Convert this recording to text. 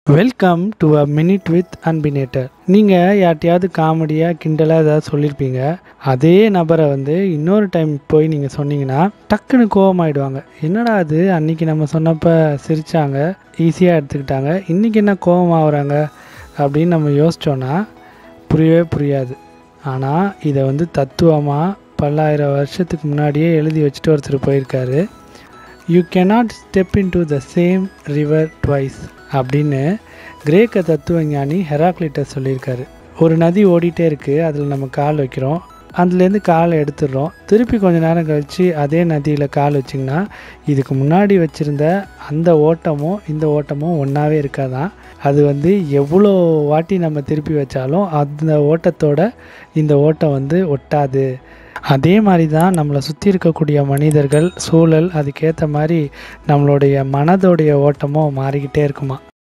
welcome to a minute with அன்பினேட்டர் நீங்கள் யார்ட்டையாவது காமெடியாக கிண்டலாக ஏதாவது சொல்லியிருப்பீங்க அதே நபரை வந்து இன்னொரு டைம் போய் நீங்கள் சொன்னீங்கன்னா டக்குன்னு கோவமாயிடுவாங்க என்னடா அது அன்னைக்கு நம்ம சொன்னப்போ சிரித்தாங்க ஈஸியாக எடுத்துக்கிட்டாங்க இன்றைக்கி என்ன கோவமாகறாங்க அப்படின்னு நம்ம யோசித்தோன்னா புரியவே புரியாது ஆனால் இதை வந்து தத்துவமாக பல்லாயிரம் வருஷத்துக்கு முன்னாடியே எழுதி வச்சுட்டு ஒருத்தர் போயிருக்காரு you cannot step into the same river twice அப்படின்னு கிரேக்க தத்துவ ஞானி ஹெராக்லிட்டஸ் சொல்லியிருக்காரு ஒரு நதி ஓடிட்டே இருக்குது அதில் நம்ம கால் வைக்கிறோம் அதுலேருந்து காலை எடுத்துடுறோம் திருப்பி கொஞ்ச நேரம் கழித்து அதே நதியில் கால் வச்சிங்கன்னா இதுக்கு முன்னாடி வச்சுருந்த அந்த ஓட்டமும் இந்த ஓட்டமும் ஒன்றாவே இருக்காதான் அது வந்து எவ்வளோ வாட்டி நம்ம திருப்பி வச்சாலும் அந்த ஓட்டத்தோட இந்த ஓட்டம் வந்து ஒட்டாது அதே மாதிரி தான் நம்மளை சுற்றி இருக்கக்கூடிய மனிதர்கள் சூழல் அதுக்கேற்ற மாதிரி நம்மளுடைய மனதோடைய ஓட்டமும் மாறிக்கிட்டே இருக்குமா